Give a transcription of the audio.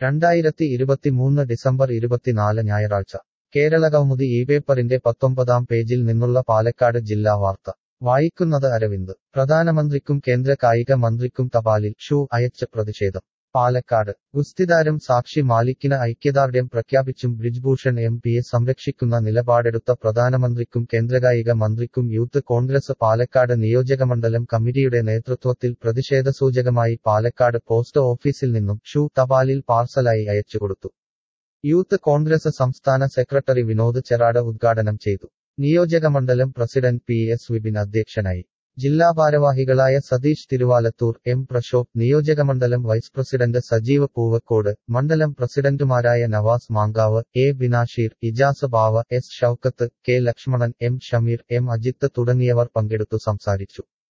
രണ്ടായിരത്തി ഇരുപത്തിമൂന്ന് ഡിസംബർ ഇരുപത്തിനാല് ഞായറാഴ്ച കേരള കൗമുദി ഈ പേപ്പറിന്റെ പത്തൊമ്പതാം പേജിൽ നിന്നുള്ള പാലക്കാട് ജില്ലാ വാർത്ത വായിക്കുന്നത് അരവിന്ദ് പ്രധാനമന്ത്രിക്കും കേന്ദ്ര കായിക മന്ത്രിക്കും തപാലിൽ ഷൂ അയച്ച പ്രതിഷേധം പാലക്കാട് ഗുസ്തിതാരം സാക്ഷി മാലിക്കിന് ഐക്യദാർഢ്യം പ്രഖ്യാപിച്ചും ബ്രിജ്ഭൂഷൺ എം പിയെ സംരക്ഷിക്കുന്ന നിലപാടെടുത്ത പ്രധാനമന്ത്രിക്കും കേന്ദ്രകായിക മന്ത്രിക്കും യൂത്ത് കോൺഗ്രസ് പാലക്കാട് നിയോജകമണ്ഡലം കമ്മിറ്റിയുടെ നേതൃത്വത്തിൽ പ്രതിഷേധസൂചകമായി പാലക്കാട് പോസ്റ്റ് ഓഫീസിൽ നിന്നും ഷൂ തപാലിൽ പാർസലായി അയച്ചുകൊടുത്തു യൂത്ത് കോൺഗ്രസ് സംസ്ഥാന സെക്രട്ടറി വിനോദ് ചെറാട് ഉദ്ഘാടനം ചെയ്തു നിയോജകമണ്ഡലം പ്രസിഡന്റ് പി എസ് വിപിൻ അധ്യക്ഷനായി ജില്ലാ ഭാരവാഹികളായ സതീഷ് തിരുവാലത്തൂർ എം പ്രശോഭ് നിയോജകമണ്ഡലം വൈസ് പ്രസിഡന്റ് സജീവ് പൂവക്കോട് മണ്ഡലം പ്രസിഡന്റുമാരായ Navas Mankavu A Binasheer Ijas Bava S Shoukath K Lakshmanan M Shameer M Ajith തുടങ്ങിയവർ പങ്കെടുത്തു സംസാരിച്ചു